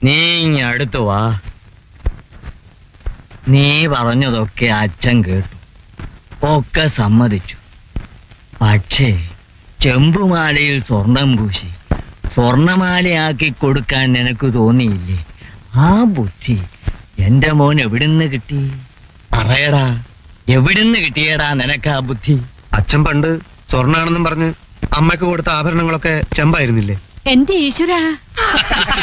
നീ ഇങ്ങ് അടുത്ത് വാ നീ പറഞ്ഞതൊക്കെ അച്ഛൻ കേട്ടു ഒക്കെ സമ്മതിച്ചു പക്ഷേ ചെമ്പുമാലയിൽ സ്വർണം പൂശി സ്വർണമാലയാക്കി കൊടുക്കാൻ നിനക്ക് തോന്നിയില്ലേ ആ ബുദ്ധി എന്റെ മോൻ എവിടുന്ന് കിട്ടി പറയടാ എവിടുന്ന് കിട്ടിയടാ നിനക്ക് ആ ബുദ്ധി അച്ഛൻ പണ്ട് സ്വർണ്ണാണെന്നും പറഞ്ഞ് അമ്മയ്ക്ക് കൊടുത്ത ആഭരണങ്ങളൊക്കെ ചെമ്പായിരുന്നില്ലേ എന്റെ ഈശ്വര